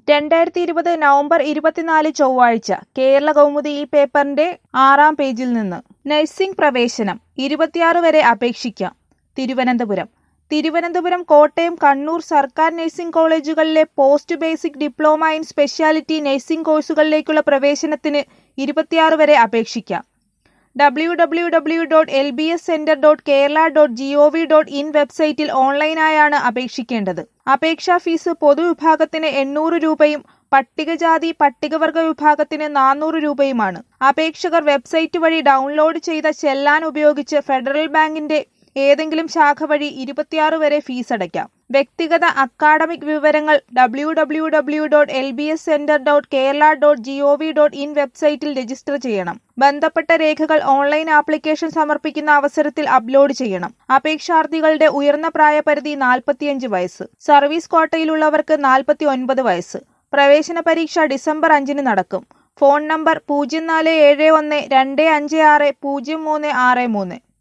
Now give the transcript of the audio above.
രണ്ടായിരത്തി ഇരുപത് നവംബർ ഇരുപത്തിനാല് ചൊവ്വാഴ്ച കേരള കൗമുദി ഈ പേപ്പറിന്റെ ആറാം പേജിൽ നിന്ന് നഴ്സിംഗ് പ്രവേശനം ഇരുപത്തിയാറ് വരെ അപേക്ഷിക്കാം തിരുവനന്തപുരം തിരുവനന്തപുരം കോട്ടയം കണ്ണൂർ സർക്കാർ നഴ്സിംഗ് കോളേജുകളിലെ post basic diploma in speciality nursing കോഴ്സുകളിലേക്കുള്ള പ്രവേശനത്തിന് ഇരുപത്തിയാറ് വരെ അപേക്ഷിക്കാം W W W dot L B S centre dot Kerala dot G O V dot in വെബ്സൈറ്റിൽ ഓൺലൈനായാണ് അപേക്ഷിക്കേണ്ടത് അപേക്ഷാ ഫീസ് പൊതുവിഭാഗത്തിന് എണ്ണൂറ് രൂപയും പട്ടികജാതി പട്ടികവർഗ വിഭാഗത്തിന് നാനൂറ് രൂപയുമാണ് അപേക്ഷകർ വെബ്സൈറ്റ് വഴി ഡൗൺലോഡ് ചെയ്ത ചെല്ലാൻ ഉപയോഗിച്ച് ഫെഡറൽ ബാങ്കിന്റെ ഏതെങ്കിലും ശാഖ വഴി ഇരുപത്തിയാറ് വരെ ഫീസ് അടയ്ക്കാം വ്യക്തിഗത അക്കാഡമിക് വിവരങ്ങൾ W W W dot L B S centre dot Kerala dot G O V dot in വെബ്സൈറ്റിൽ രജിസ്റ്റർ ചെയ്യണം ബന്ധപ്പെട്ട രേഖകൾ ഓൺലൈൻ ആപ്ലിക്കേഷൻ സമർപ്പിക്കുന്ന അവസരത്തിൽ അപ്ലോഡ് ചെയ്യണം അപേക്ഷാർത്ഥികളുടെ ഉയർന്ന പ്രായപരിധി നാൽപ്പത്തിയഞ്ച് വയസ്സ് സർവീസ് ക്വാട്ടയിലുള്ളവർക്ക് നാൽപ്പത്തി ഒൻപത് വയസ്സ് പ്രവേശന പരീക്ഷ ഡിസംബർ അഞ്ചിന് നടക്കും ഫോൺ നമ്പർ പൂജ്യം നാല് ഏഴ് ഒന്ന് രണ്ട് അഞ്ച് ആറ് പൂജ്യം മൂന്ന് ആറ് മൂന്ന്